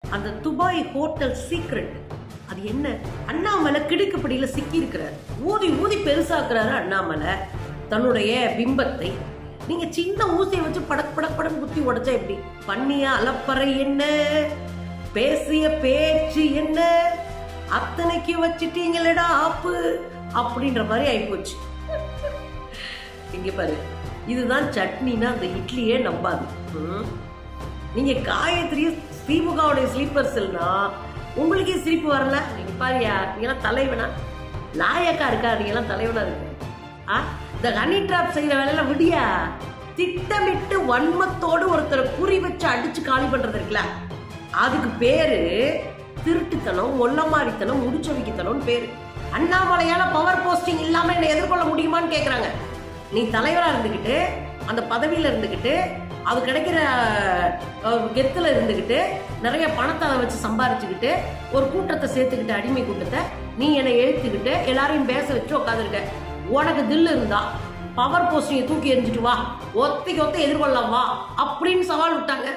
அந்த Dubai hotel secret அது என்ன அண்ணாமலை கிடுக்குப்படியில சிக்கி இருக்கிறார் ஊதி ஊதி பெருசாக்குறாரு அண்ணாமலை தன்னுடைய பிம்பத்தை நீங்க சின்ன ஊசியை வச்சு படக் படக் படம் குத்தி உடைச்சா எப்படி பண்ணிய அலப்பறை என்ன பேசிய பேச்சு என்ன அத்தனைக்கு வச்சுட்டீங்களடா ஆப்பு அப்படின்ற மாதிரி ஆயிப்போச்சு இங்க பாரு இதுதான் சட்னினா அந்த இட்லியே நம்பாது ம். நீங்க காயத்ரி திமுகவுடைய ஸ்லீப்பர்ஸ்னா உங்களுக்கே சிரிப்பு வரல நீங்க பாரியா நீங்களாம் தலைவனா லாயக்கா இருக்கா நீங்களாம் தலைவனா இருக்கு ஆ இந்த ஹனி ட்ராப் செய்யற வேலையெல்லாம் விடியா திட்டமிட்டு வன்மத்தோடு ஒருத்தரை குறி வச்சு அடிச்சு காலி பண்றது இருக்குல்ல அதுக்கு பேரு திருட்டுத்தனம் ஒல்லமாரித்தனம் முடிச்சொவிக்கத்தனம் பேரு அண்ணாமலையால பவர் போஸ்டிங் இல்லாம என்னை எதிர்கொள்ள முடியுமான்னு கேக்குறாங்க நீ தலைவரா இருந்துகிட்டு அந்த பதவியில இருந்துகிட்டு அது கிடைக்கிற அஹ், கெத்துல இருந்துகிட்டு நிறைய பணத்தை அதை வச்சு சம்பாரிச்சுக்கிட்டு ஒரு கூட்டத்தை சேர்த்துக்கிட்டு அடிமை கூட்டத்தை நீ என்னை எழுத்துக்கிட்டு எல்லாரையும் பேச வச்சு உட்காந்துருக்க உனக்கு தில்லு இருந்தா பவர் போஸ்டிங்கை தூக்கி எறிஞ்சிட்டு வா ஒத்தைக்கு ஒத்த எதிர்கொள்ளலாம் வா அப்படின்னு சவால் விட்டாங்க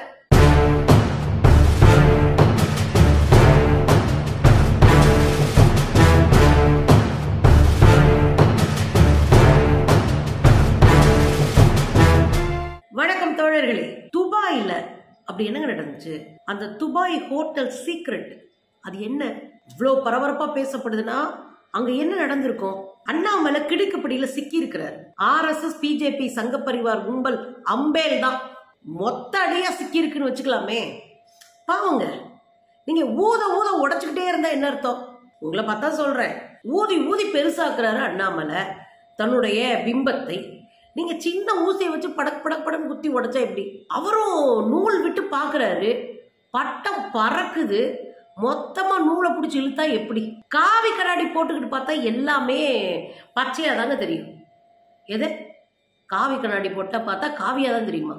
வணக்கம் தோழர்களே துபாயில அப்படி என்னங்க நடந்துச்சு அந்த துபாய் ஹோட்டல் சீக்ரெட் அது என்ன இவ்வளோ பரபரப்பா பேசப்படுதுன்னா அங்க என்ன நடந்திருக்கும் அண்ணாமலை கிடுக்குப்படியில சிக்கி இருக்கிறார் ஆர் எஸ் எஸ் பிஜேபி சங்க பரிவார் கும்பல் அம்பேல் தான் மொத்த அடியா சிக்கி இருக்குன்னு வச்சுக்கலாமே பாவங்க நீங்க ஊத ஊத உடைச்சுக்கிட்டே இருந்தா என்ன அர்த்தம் உங்களை பார்த்தா சொல்றேன் ஊதி ஊதி பெருசாக்குறாரு அண்ணாமலை தன்னுடைய பிம்பத்தை நீங்க சின்ன ஊசியை வச்சு படக் படக் படம் குத்தி உடைச்சா எப்படி அவரும் நூல் விட்டு பாக்குறாரு பட்டம் பறக்குது மொத்தமா நூலை பிடிச்சி இழுத்தா எப்படி காவி கண்ணாடி போட்டுக்கிட்டு பார்த்தா எல்லாமே பச்சையா தாங்க தெரியும் எது காவி கண்ணாடி போட்டா பார்த்தா காவியா தான் தெரியுமா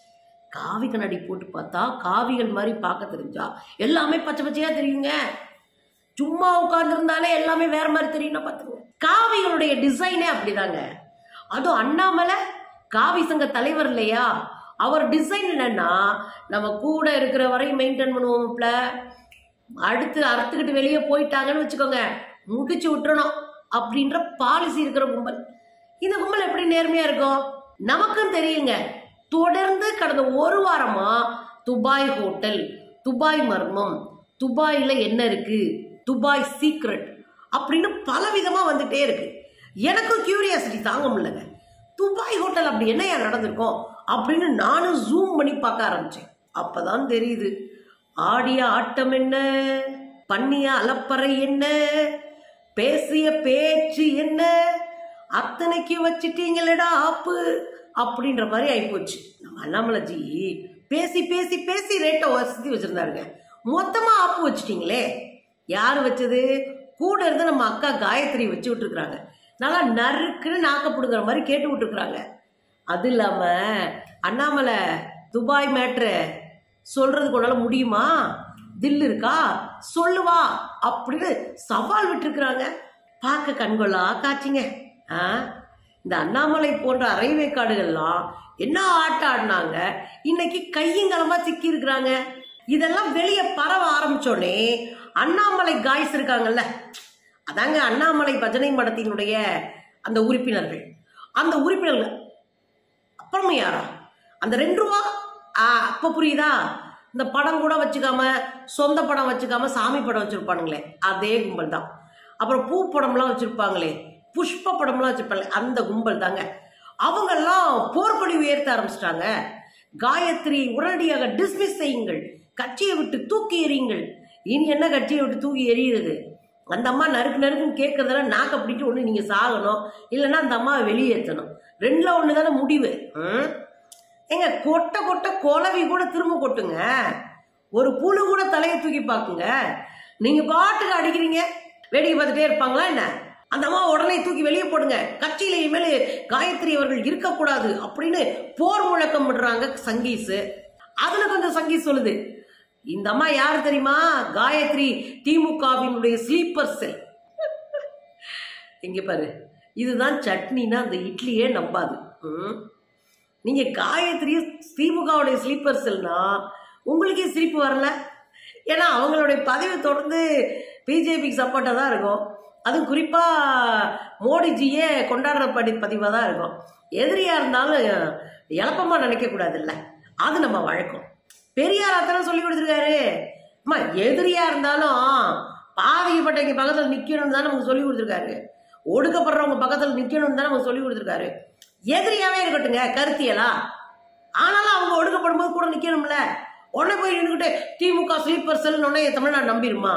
காவி கண்ணாடி போட்டு பார்த்தா காவிகள் மாதிரி பார்க்க தெரிஞ்சா எல்லாமே பச்சை பச்சையா தெரியுங்க சும்மா உட்கார்ந்துருந்தாலே எல்லாமே வேற மாதிரி தெரியும்னா பார்த்துங்க காவிகளுடைய டிசைனே அப்படிதாங்க அதுவும் அண்ணாமலை காவி சங்க தலைவர் இல்லையா அவர் டிசைன் என்னன்னா நம்ம கூட இருக்கிற வரையும் மெயின்டைன் பண்ணுவோம்ல அடுத்து அறுத்துக்கிட்டு வெளியே போயிட்டாங்கன்னு வச்சுக்கோங்க முடிச்சு விட்டுறணும் அப்படின்ற பாலிசி இருக்கிற கும்பல் இந்த கும்பல் எப்படி நேர்மையா இருக்கும் நமக்கும் தெரியுங்க தொடர்ந்து கடந்த ஒரு வாரமா துபாய் ஹோட்டல் துபாய் மர்மம் துபாயில என்ன இருக்கு துபாய் சீக்ரெட் அப்படின்னு பல விதமா வந்துட்டே இருக்கு எனக்கும் கியூரியாசிட்டி தாங்க முடியலங்க துபாய் ஹோட்டல் அப்படி என்னையா நடந்திருக்கும் அப்படின்னு நானும் ஜூம் பண்ணி பார்க்க ஆரம்பிச்சேன் அப்பதான் தெரியுது ஆடிய ஆட்டம் என்ன பண்ணிய அலப்பறை என்ன பேசிய பேச்சு என்ன அத்தனைக்கு வச்சிட்டீங்களடா ஆப்பு அப்படின்ற மாதிரி ஆயிப்போச்சு நம்ம அண்ணாமலைஜி பேசி பேசி பேசி ரேட்டை வசதி வச்சிருந்தாருங்க மொத்தமா ஆப்பு வச்சிட்டீங்களே யார் வச்சது கூட இருந்து நம்ம அக்கா காயத்ரி வச்சு விட்டுருக்குறாங்க நல்லா நறுக்குன்னு நாக்கப்படுங்கிற மாதிரி கேட்டு விட்டுருக்குறாங்க அது இல்லாம அண்ணாமலை துபாய் மேட்ரு சொல்றதுக்கு உன்னால முடியுமா தில் இருக்கா சொல்லுவா அப்படின்னு சவால் விட்டுருக்குறாங்க பார்க்க கண்கொள்ளா காட்சிங்க ஆ இந்த அண்ணாமலை போன்ற அரைவேக்காடுகள்லாம் என்ன ஆட்டம் ஆடினாங்க இன்னைக்கு கையங்கலமா சிக்கி இருக்கிறாங்க இதெல்லாம் வெளியே பரவ ஆரம்பிச்சோடனே அண்ணாமலை காய்ஸ் இருக்காங்கல்ல அதாங்க அண்ணாமலை பஜனை மடத்தினுடைய அந்த உறுப்பினர்கள் அந்த உறுப்பினர்கள் அப்புறமா யாரா அந்த ரெண்டு ரூபா ஆ, அப்ப புரியுதா இந்த படம் கூட வச்சுக்காம சொந்த படம் வச்சுக்காம சாமி படம் வச்சிருப்பானுங்களே அதே கும்பல் தான் அப்புறம் பூ படம்லாம் வச்சிருப்பாங்களே புஷ்ப படம்லாம் வச்சிருப்பாங்களே அந்த கும்பல் தாங்க அவங்கெல்லாம் போர்க்கொடி உயர்த்த ஆரம்பிச்சிட்டாங்க காயத்ரி உடனடியாக டிஸ்மிஸ் செய்யுங்கள் கட்சியை விட்டு தூக்கி எறியுங்கள் இனி என்ன கட்சியை விட்டு தூக்கி எறியுறது அந்த அம்மா நறுக்கு நறுக்குன்னு கேட்கறதெல்லாம் நாக்க பிடிட்டு ஒன்று நீங்கள் சாகணும் இல்லைன்னா அந்த அம்மாவை வெளியேற்றணும் ரெண்டுல ஒன்று தானே முடிவு ம்? ஏங்க கொட்ட கொட்ட குலவி கூட திரும்ப கொட்டுங்க ஒரு புழு கூட தலையை தூக்கி பார்க்குங்க நீங்க பாட்டுக்கு அடிக்கிறீங்க வேடிக்கை பார்த்துட்டே இருப்பாங்களா என்ன அந்த அம்மா உடனே தூக்கி வெளியே போடுங்க கட்சியில இனிமேல் காயத்ரி அவர்கள் இருக்கக்கூடாது அப்படின்னு போர் முழக்கம் விடுறாங்க சங்கீஸ் அதுல கொஞ்சம் சங்கீஸ் சொல்லுது இந்த அம்மா யார் தெரியுமா காயத்ரி திமுகவினுடைய ஸ்லீப்பர் செல் இங்க பாரு இதுதான் சட்னினா அந்த இட்லியே நம்பாது ம். நீங்க காயத்ரி திமுகவுடைய ஸ்லீப்பர் செல்னா உங்களுக்கே சிரிப்பு வரல ஏன்னா அவங்களுடைய பதிவு தொடர்ந்து பிஜேபிக்கு சப்போர்ட்டாக தான் இருக்கும் அதுவும் குறிப்பாக மோடிஜியே கொண்டாடுற படி பதிவாக தான் இருக்கும் எதிரியாக இருந்தாலும் இழப்பமாக நினைக்கக்கூடாதுல்ல அது நம்ம வழக்கம் பெரியார் அத்தனை சொல்லி கொடுத்துருக்காரு அம்மா எதிரியாக இருந்தாலும் பாதிக்கப்பட்டவங்க பக்கத்தில் நிற்கணும்னு தான் நமக்கு சொல்லி கொடுத்துருக்காரு ஒடுக்கப்படுறவங்க பக்கத்தில் நிற்கணும்னு தான் நமக்கு சொல்லி கொடுத்துருக்காரு எதிரியாவே இருக்கட்டுங்க கருத்தியலா ஆனாலும் அவங்க ஒடுக்கப்படும் போது கூட நிக்கணும்ல உடனே போய் நின்றுக்கிட்டு திமுக ஸ்லீப்பர் செல்னு உடனே தமிழ்நாடு நம்பிருமா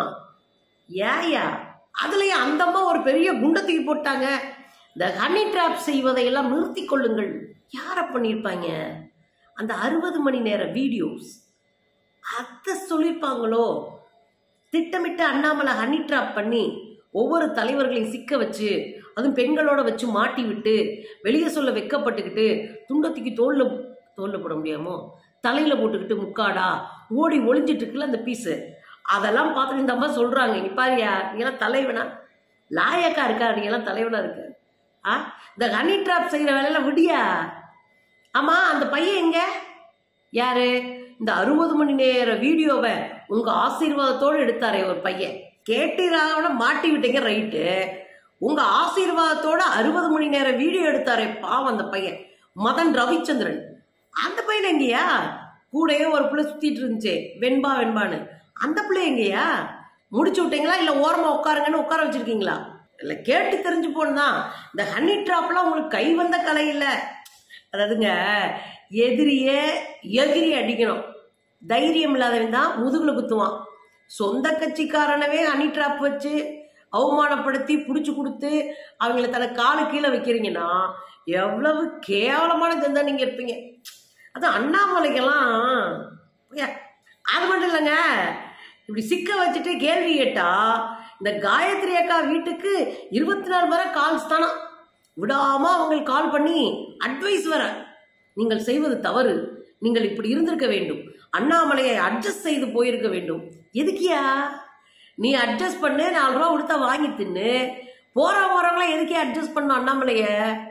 ஏயா அதுலயும் அந்த அம்மா ஒரு பெரிய குண்டை தூக்கி போட்டாங்க இந்த ஹனி ட்ராப் செய்வதையெல்லாம் நிறுத்தி கொள்ளுங்கள் யாரை பண்ணியிருப்பாங்க அந்த அறுபது மணி நேர வீடியோஸ் அதை சொல்லியிருப்பாங்களோ திட்டமிட்டு அண்ணாமலை ஹனி ட்ராப் பண்ணி ஒவ்வொரு தலைவர்களையும் சிக்க வச்சு அதுவும் பெண்களோட வச்சு மாட்டி விட்டு வெளியே சொல்ல வெக்கப்பட்டுக்கிட்டு துண்டத்துக்கு தோல்ல தோல்ல போட முடியாமோ தலையில போட்டுக்கிட்டு முக்காடா ஓடி ஒளிஞ்சிட்டு இருக்குல்ல அந்த பீஸு அதெல்லாம் பார்த்துட்டு இந்த அம்மா சொல்றாங்க நீ பாரியா நீங்களாம் தலைவனா லாயக்கா இருக்கா நீங்களாம் தலைவனா இருக்கு ஆ இந்த ஹனி ட்ராப் செய்யற வேலையில விடியா ஆமா அந்த பையன் எங்க யாரு இந்த அறுபது மணி நேர வீடியோவை உங்க ஆசீர்வாதத்தோடு எடுத்தாரே ஒரு பையன் கேட்டீராவோட மாட்டி விட்டீங்க ரைட்டு உங்க ஆசீர்வாதத்தோட அறுபது மணி நேர வீடியோ எடுத்தாரே பாவம் அந்த பையன் மதன் ரவிச்சந்திரன் அந்த பையன் எங்கேயா கூடயே ஒரு பிள்ளை சுத்திட்டு இருந்துச்சே வெண்பா வெண்பான்னு அந்த பிள்ளை எங்கேயா முடிச்சு விட்டீங்களா இல்ல ஓரமா உட்காருங்கன்னு உட்கார வச்சிருக்கீங்களா இல்ல கேட்டு தெரிஞ்சு போனதான் இந்த ஹனி ட்ராப்லாம் உங்களுக்கு கை வந்த கலை இல்ல அதாவதுங்க எதிரியே எகிரி அடிக்கணும் தைரியம் இல்லாதவன் தான் முதுகுல குத்துவான் சொந்த கட்சிக்காரனவே ஹனி ட்ராப் வச்சு அவமானப்படுத்தி பிடிச்சி கொடுத்து அவங்கள தனக்கு காலு கீழே வைக்கிறீங்கன்னா எவ்வளவு கேவலமான ஜந்தா நீங்க இருப்பீங்க அது அண்ணாமலைக்கெல்லாம் ஏ, அது மட்டும் இல்லைங்க இப்படி சிக்க வச்சுட்டு கேள்வி கேட்டா இந்த காயத்ரி அக்கா வீட்டுக்கு இருபத்தி நாலு வரை கால்ஸ் தானா விடாம அவங்களுக்கு கால் பண்ணி அட்வைஸ் வர நீங்கள் செய்வது தவறு நீங்கள் இப்படி இருந்திருக்க வேண்டும் அண்ணாமலையை அட்ஜஸ்ட் செய்து போயிருக்க வேண்டும் எதுக்கியா நீ அட்ஜஸ்ட் பண்ணு நாலு ரூபா கொடுத்தா வாங்கி தின்னு போற போறவங்களாம் எதுக்கே அட்ஜஸ்ட் பண்ணும் அண்ணாமலைய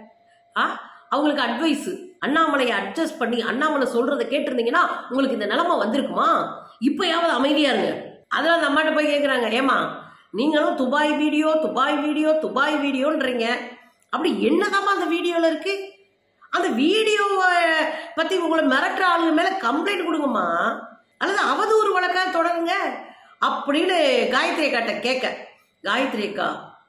ஆ அவங்களுக்கு அட்வைஸ் அண்ணாமலையை அட்ஜஸ்ட் பண்ணி அண்ணாமலை சொல்றதை கேட்டிருந்தீங்கன்னா உங்களுக்கு இந்த நிலைமை வந்திருக்குமா இப்பயாவது அமைதியா இருங்க அதெல்லாம் அந்த அம்மாட்ட போய் கேட்குறாங்க ஏமா நீங்களும் Dubai video Dubai video Dubai வீடியோன்றீங்க அப்படி என்னதாம்மா அந்த வீடியோல இருக்கு அந்த வீடியோவை பத்தி உங்களை மிரட்டுற ஆளுங்க மேல கம்ப்ளைண்ட் கொடுங்கம்மா அல்லது அவதூறு வழக்கா தொடருங்க அப்படின்னு காயத்ரி அக்காட்ட கேட்க காயத்ரி அக்கா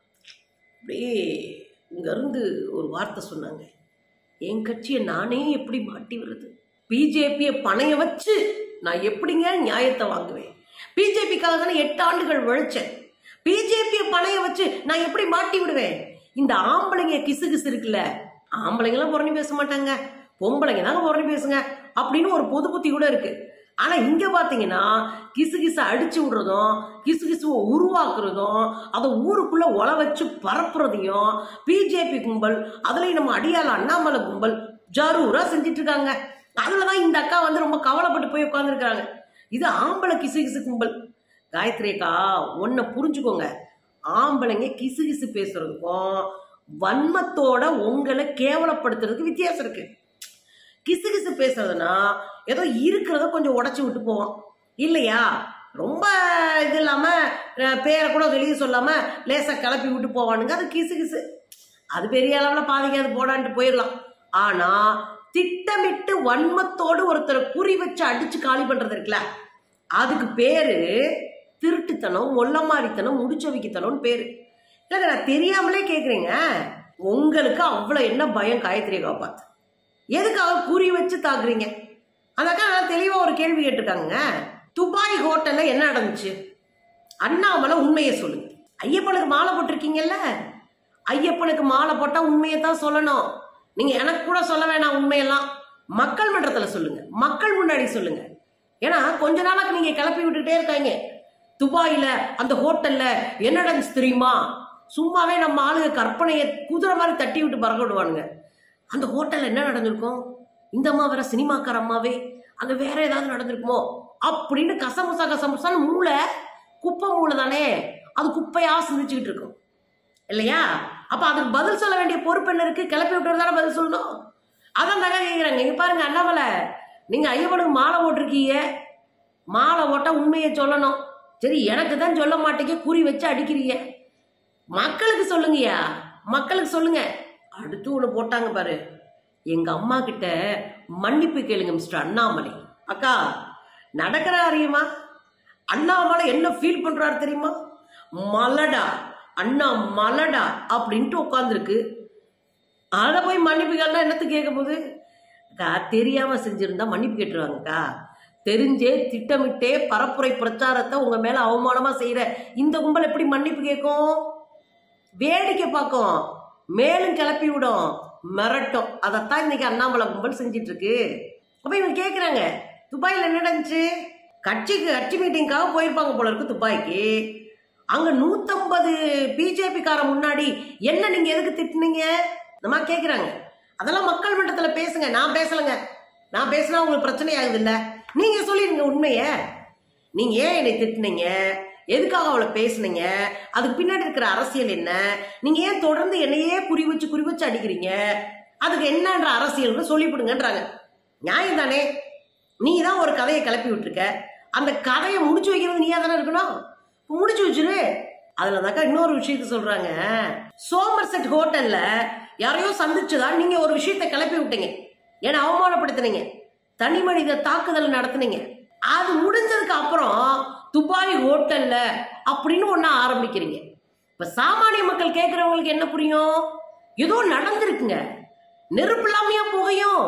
அப்படியே இங்கேருந்து ஒரு வார்த்தை சொன்னாங்க என் கட்சியை நானே எப்படி மாட்டி வருது பிஜேபியை பணைய வச்சு நான் எப்படிங்க நியாயத்தை வாங்குவேன் பிஜேபிக்காக தானே எட்டு ஆண்டுகள் உழைச்சேன் பிஜேபியை பணைய வச்சு நான் எப்படி மாட்டி விடுவேன் இந்த ஆம்பளைங்க கிசு கிசு இருக்குல்ல ஆம்பளைங்களாம் புறணி பேச மாட்டாங்க பொம்பளைங்க தாங்க புறணி பேசுங்க அப்படின்னு ஒரு பொது புத்தி கூட இருக்கு ஆனா இங்க பாத்தீங்கன்னா கிசு கிசு அடிச்சு விடுறதும் கிசு கிசுவை உருவாக்குறதும் அதை ஊருக்குள்ள ஒல வச்சு பரப்புறதையும் பிஜேபி கும்பல் அதுலயும் நம்ம அடியால அண்ணாமலை கும்பல் ஜரூரா செஞ்சுட்டு இருக்காங்க அதுலதான் இந்த அக்கா வந்து ரொம்ப கவலைப்பட்டு போய் உட்காந்துருக்காங்க இது ஆம்பளை கிசு கிசு கும்பல் காயத்ரி அக்கா ஒன்ன புரிஞ்சுக்கோங்க ஆம்பளைங்க கிசு கிசு பேசுறதுக்கும் வன்மத்தோட உங்களை கேவலப்படுத்துறதுக்கு வித்தியாசம் இருக்கு கிசு கிசு பேசுறதுனா ஏதோ இருக்கிறத கொஞ்சம் உடச்சி விட்டு போவோம் இல்லையா ரொம்ப இது இல்லாம அஹ், பேரை கூட வெளியே சொல்லாம லேசா கிளப்பி விட்டு போவானுங்க அது கிசு கிசு அது பெரிய அளவுல பாதிக்காது போடான்ட்டு போயிடலாம் ஆனா திட்டமிட்டு வன்மத்தோடு ஒருத்தரை குறி வச்சு அடிச்சு காலி பண்றது இருக்குல்ல அதுக்கு பேரு திருட்டுத்தனம் மொல்லமாரித்தனம் முடிச்சவிக்கித்தனம்னு பேரு இல்லைங்க நான் தெரியாமலே கேக்குறீங்க உங்களுக்கு அவ்வளவு என்ன பயம் காயத்ரியை காப்பாத்து எதுக்காக குறி வச்சு தாக்குறீங்க அந்த அக்கா நல்லா தெளிவா ஒரு கேள்வி கேட்டிருக்காங்க துபாய் ஹோட்டல்ல என்ன நடந்துச்சு அண்ணாமலை உண்மையை சொல்லுங்க ஐயப்பனுக்கு மாலை போட்டிருக்கீங்கல்ல ஐயப்பனுக்கு மாலை போட்டா உண்மையை தான் சொல்லணும் நீங்க எனக்கு கூட சொல்ல வேணாம் உண்மையெல்லாம் மக்கள் மன்றத்துல சொல்லுங்க மக்கள் முன்னாடி சொல்லுங்க ஏன்னா கொஞ்ச நாளாக்கு நீங்க கிளப்பி விட்டுட்டே இருக்காங்க துபாயில அந்த ஹோட்டல்ல என்ன நடந்துச்சு தெரியுமா சும்மாவே நம்ம ஆளுங்க கற்பனையை குதிரை மாதிரி தட்டி விட்டு பறக்க விடுவானுங்க அந்த ஹோட்டல்ல என்ன நடந்திருக்கும் இந்த அம்மா வேற சினிமாக்கார அம்மாவே அங்க வேற ஏதாவது நடந்திருக்குமோ அப்படின்னு கசமுசா கசமுசான்னு மூளை குப்பை மூளை தானே அது குப்பையா சிந்திச்சுக்கிட்டு இருக்கும் இல்லையா அப்ப அதுக்கு பதில் சொல்ல வேண்டிய பொறுப்பு என்ன இருக்கு கிளப்பி விட்டு தானே பதில் சொல்லணும் அதான் தகவல் கேட்குறாங்க இங்க பாருங்க அண்ணாமலை நீங்க ஐயப்பனுக்கு மாலை போட்டிருக்கீங்க மாலை ஓட்ட உண்மையை சொல்லணும் சரி எனக்கு தான் சொல்ல மாட்டேங்க குறி வச்சு அடிக்கிறீங்க மக்களுக்கு சொல்லுங்கய்யா மக்களுக்கு சொல்லுங்க அடுத்து ஒன்று போட்டாங்க பாரு எங்க அம்மா கிட்ட மன்னிப்பு கேளுங்க மிஸ்டர் அண்ணாமலை அக்கா நடக்கிற அறியுமா அண்ணாமலை என்ன ஃபீல் பண்றாரு தெரியுமா மலடா அண்ணா மலடா அப்படின்ட்டு உட்காந்துருக்கு அதை போய் மன்னிப்பு கேட்டா என்னத்துக்கு கேட்க போகுது அக்கா தெரியாம செஞ்சிருந்தா மன்னிப்பு கேட்டுருவாங்கக்கா தெரிஞ்சே திட்டமிட்டே பரப்புரை பிரச்சாரத்தை உங்க மேல அவமானமா செய்யற இந்த கும்பல் எப்படி மன்னிப்பு கேட்கும் வேடிக்கை பார்க்கும் மேலும் கிளப்பி விடும் மிரட்டும் அதைத்தான் இன்னைக்கு அண்ணாமலை கும்பல் செஞ்சிட்டு இருக்கு அப்ப இவங்க கேக்குறாங்க துபாயில என்ன நடந்துச்சு கட்சிக்கு கட்சி மீட்டிங்காக போயிருப்பாங்க போல இருக்கு துபாய்க்கு அங்க நூத்தம்பது பிஜேபி கார முன்னாடி என்ன நீங்க எதுக்கு திட்டுனீங்க இந்த மாதிரி கேக்குறாங்க அதெல்லாம் மக்கள் மன்றத்துல பேசுங்க நான் பேசலைங்க நான் பேசினா உங்களுக்கு பிரச்சனை ஆகுது இல்ல நீங்க சொல்லிருங்க உண்மைய நீங்க ஏன் என்னை திட்டுனீங்க எதுக்காக அவளை பேசுனீங்க அதுக்கு பின்னாடி இருக்கிற அரசியல் என்ன நீங்க ஏன் தொடர்ந்து என்னையே குறி வச்சு குறி வச்சு அடிக்கிறீங்க அதுக்கு என்னன்ற அரசியல்னு சொல்லிவிடுங்கன்றாங்க நியாயம் தானே நீ தான் ஒரு கதையை கிளப்பி விட்டுருக்க அந்த கதையை முடிச்சு வைக்கிறது நீயா தானே இருக்கணும் முடிச்சு வச்சிரு அதுல தாக்கா இன்னொரு விஷயத்த சொல்றாங்க சோமர்செட் ஹோட்டல்ல யாரையோ சந்திச்சுதா நீங்க ஒரு விஷயத்த கிளப்பி விட்டீங்க ஏன்னா அவமானப்படுத்துனீங்க தனி மனித தாக்குதல் நடத்துனீங்க அது முடிஞ்சதுக்கு அப்புறம் துபாய் ஹோட்டல்ல அப்படின்னு ஒண்ணு ஆரம்பிக்கிறீங்க இப்ப சாமானிய மக்கள் கேட்கறவங்களுக்கு என்ன புரியும் ஏதோ நடந்திருக்குங்க நெருப்பு இல்லாமையா புகையும்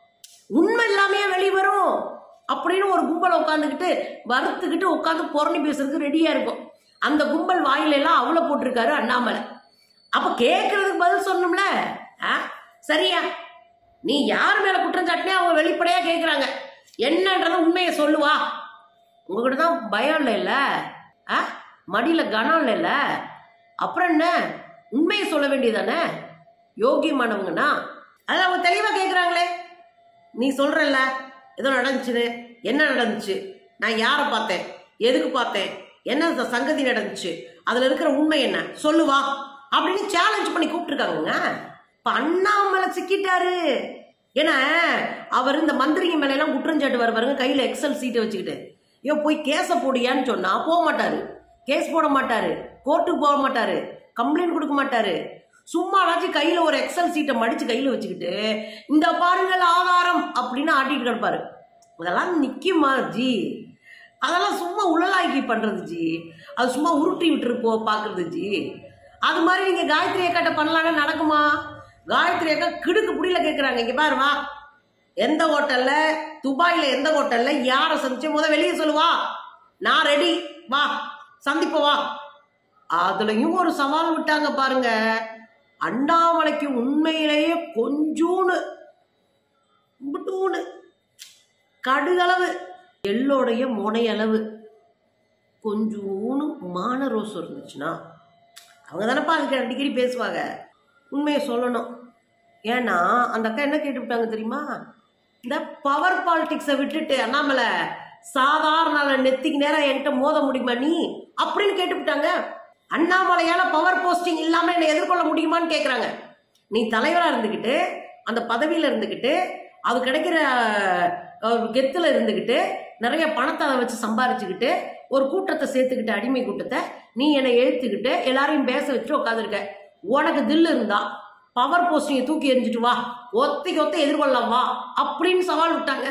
உண்மை இல்லாமையா வெளிவரும் அப்படின்னு ஒரு கும்பல் உட்காந்துக்கிட்டு வறுத்துக்கிட்டு உட்காந்து புறணி பேசுறதுக்கு ரெடியா இருக்கும் அந்த கும்பல் வாயில எல்லாம் அவ்வளோ போட்டிருக்காரு அண்ணாமலை அப்ப கேட்கறதுக்கு பதில் சொல்லணும்ல ஆ? சரியா நீ யார் மேல குற்றம் சாட்டினே அவங்க வெளிப்படையா கேட்கறாங்க என்னன்றத உண்மையை சொல்லுவா உங்ககிட்ட தான் பயம் இல்லைல்ல ஆ மடியில கனம் இல்லைல்ல அப்புறம் என்ன உண்மையை சொல்ல வேண்டியதானே யோகியமானவங்கன்னா அதில் அவங்க தெளிவாக கேட்குறாங்களே நீ சொல்றல்ல ஏதோ நடந்துச்சுன்னு என்ன நடந்துச்சு நான் யாரை பார்த்தேன் எதுக்கு பார்த்தேன் என்ன இந்த சங்கதி நடந்துச்சு அதுல இருக்கிற உண்மை என்ன சொல்லுவா அப்படின்னு சேலஞ்ச் பண்ணி கூப்பிட்டுருக்காங்கங்க இப்ப அண்ணாமலை சிக்கிட்டாரு ஏன்னா அவர் இந்த மந்திரிங்க மேல எல்லாம் குற்றஞ்சாட்டு வர பாருங்க கையில எக்ஸல் சீட்டை வச்சுக்கிட்டு ஐயோ போய் கேஸை போடியான்னு சொன்னா போக மாட்டாரு கேஸ் போட மாட்டாரு கோர்ட்டுக்கு போக மாட்டாரு கம்ப்ளைண்ட் கொடுக்க மாட்டாரு சும்மாலாச்சும் கையில ஒரு எக்ஸல் சீட்டை மடிச்சு கையில வச்சுக்கிட்டு இந்த பாருங்கள் ஆதாரம் அப்படின்னு ஆட்டிட்டு கிடப்பாரு அதெல்லாம் நிக்குமா ஜி அதெல்லாம் சும்மா உழலாக்கி பண்றது ஜி அது சும்மா உருட்டி விட்டுரு போ பாக்குறது ஜி அது மாதிரி நீங்க காயத்ரி அக்காட்ட பண்ணலாம்னா நடக்குமா காயத்ரி அக்கா கிடுக்கு புடியில கேக்குறாங்க இங்க பாரு வா எந்த ஹோட்டல்ல துபாயில எந்த ஹோட்டல்ல யாரை சந்திச்சு முத வெளியே சொல்லுவா நான் ரெடி வா சந்திப்ப வா அதுலயும் ஒரு சவால் விட்டாங்க பாருங்க அண்ணாமலைக்கு உண்மையிலேயே கொஞ்சூன்னு இம்புட்டூன்னு கடுகளவு எள்ளோடைய முனையளவு கொஞ்சூன்னு மான ரோஸ் இருந்துச்சுன்னா அவங்க தானப்பா அதுக்கு அடிக்கடி பேசுவாங்க உண்மையை சொல்லணும் ஏன்னா அந்த அக்கா என்ன கேட்டுவிட்டாங்க தெரியுமா இந்த பவர் பாலிடிக்ஸை விட்டுட்டு அண்ணாமலை சாதாரண ஆளை நெத்திக்கு நேரம் என்கிட்ட மோத முடியுமா நீ அப்படின்னு கேட்டுவிட்டாங்க அண்ணாமலையால பவர் போஸ்டிங் இல்லாம என்னை எதிர்கொள்ள முடியுமான்னு கேக்குறாங்க நீ தலைவரா இருந்துக்கிட்டு அந்த பதவியில இருந்துக்கிட்டு அது கிடைக்கிற அஹ், கெத்துல இருந்துக்கிட்டு நிறைய பணத்தை அதை வச்சு சம்பாரிச்சுக்கிட்டு ஒரு கூட்டத்தை சேர்த்துக்கிட்டு அடிமை கூட்டத்தை நீ என்னை எழுத்துக்கிட்டு எல்லாரையும் பேச வச்சுட்டு உட்காந்துருக்க உனக்கு தில்லு இருந்தா பவர் போஸ்டிங்கை தூக்கி எறிஞ்சிட்டு வா ஒத்தைக்கு ஒத்த எதிர்கொள்ளலாம் வா அப்படின்னு சவால் விட்டாங்க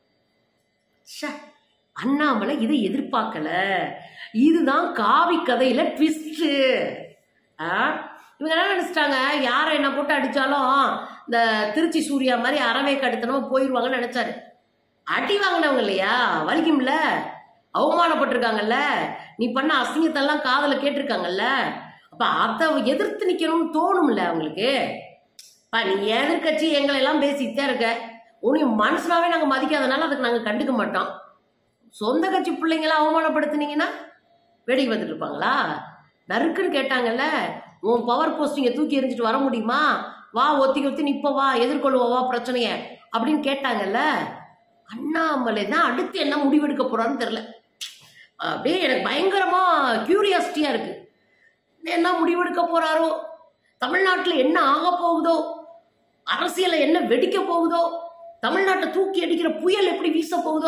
ச்சே, அண்ணாமலை இதை எதிர்பார்க்கல இதுதான் காவி கதையில ட்விஸ்ட் இவங்க என்ன நினைச்சிட்டாங்க யாரை என்ன போட்டு அடிச்சாலும் இந்த திருச்சி சூர்யா மாதிரி அறவே கடுத்தனமா போயிடுவாங்கன்னு நினைச்சாரு அடி வாங்கினவங்க இல்லையா வலிக்கும்ல அவமானப்பட்டிருக்காங்கல்ல நீ பண்ண அசிங்கத்தெல்லாம் காதல கேட்டிருக்காங்கல்ல அப்ப அதை எதிர்த்து நிக்கணும்னு தோணும்ல அவங்களுக்கு பா நீ எதிர்கட்சி எங்களை எல்லாம் பேசிட்டே இருக்க உன்னை மனுஷனாவே நாங்க மதிக்காதனால அதுக்கு நாங்க கண்டுக்க மாட்டோம் சொந்த கட்சி பிள்ளைங்கள அவமானப்படுத்துனீங்கன்னா வேடிக்கை பார்த்துட்டு இருப்பாங்களா நறுக்குன்னு கேட்டாங்கல்ல உன் பவர் போஸ்டிங்கை தூக்கி எறிஞ்சிட்டு வர முடியுமா வா ஒத்தி ஒத்தி நிப்ப வா எதிர்கொள்ளுவா பிரச்சனைய அப்படின்னு கேட்டாங்கல்ல அண்ணாமலை தான் அடுத்து என்ன முடிவெடுக்க போறான்னு தெரியல அப்படியே எனக்கு பயங்கரமா கியூரியாசிட்டியா இருக்கு என்ன முடிவெடுக்க போறாரோ தமிழ்நாட்டில் என்ன ஆக போகுதோ அரசியல என்ன வெடிக்க போகுதோ தமிழ்நாட்டை தூக்கி அடிக்கிற புயல் எப்படி வீச போகுதோ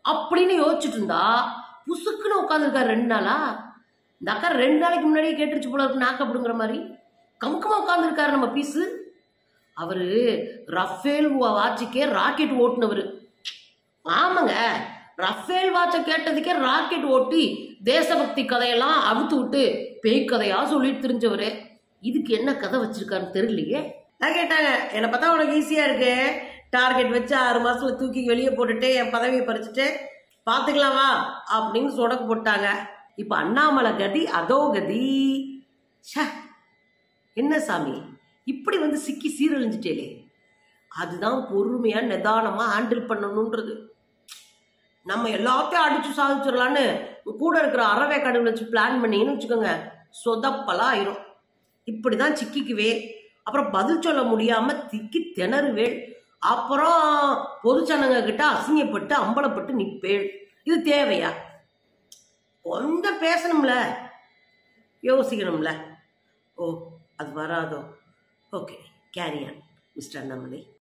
அப்படின்னு யோசிச்சுட்டு இருந்தா புசுக்குன்னு உட்காந்துருக்காரு ரெண்டு நாளா இந்த அக்கா ரெண்டு நாளைக்கு முன்னாடியே கேட்டுருச்சு போல இருக்கு நாக்கப்படுங்கிற மாதிரி கமுக்கமா உட்காந்துருக்காரு நம்ம பீஸு அவரு ரஃபேல் வாட்சுக்கே ராக்கெட் ஓட்டுனவர் ஆமாங்க ரஃபேல் வாட்சை கேட்டதுக்கே ராக்கெட் ஓட்டி தேசபக்தி கதையெல்லாம் அவுத்து விட்டு பேய் கதையா சொல்லிட்டு தெரிஞ்சவரு இதுக்கு என்ன கதை வச்சிருக்காருன்னு தெரியலையே நான் கேட்டாங்க என்னை பார்த்தா உனக்கு ஈஸியா இருக்கு டார்கெட் வச்சு ஆறு மாசத்துல தூக்கி வெளியே போட்டுட்டு என் பதவியை பறிச்சுட்டு பார்த்துக்கலாமா அப்படின்னு சொடக்கு போட்டாங்க இப்போ அண்ணாமலை கதி அதோ கதி ச்சே என்ன சாமி இப்படி வந்து சிக்கி சீரழிஞ்சிட்டேலே அதுதான் பொறுமையா நிதானமா ஹேண்டில் பண்ணணுன்றது நம்ம எல்லாத்தையும் அடிச்சு சாதிச்சிடலான்னு கூட இருக்கிற அறவே கடவுள் வச்சு பிளான் பண்ணீங்கன்னு வச்சுக்கோங்க சொதப்பலா ஆயிரும் இப்படிதான் சிக்கிக்குவே அப்புறம் பதில் சொல்ல முடியாம திக்கி திணறுவேள் அப்புறம் பொதுச்சனங்க கிட்ட அசிங்கப்பட்டு அம்பலப்பட்டு நிப்பேள் இது தேவையா கொஞ்சம் பேசணும்ல யோசிக்கணும்ல ஓ அது வராதோ ஓகே கேரியான் மிஸ்டர் அண்ணாமலை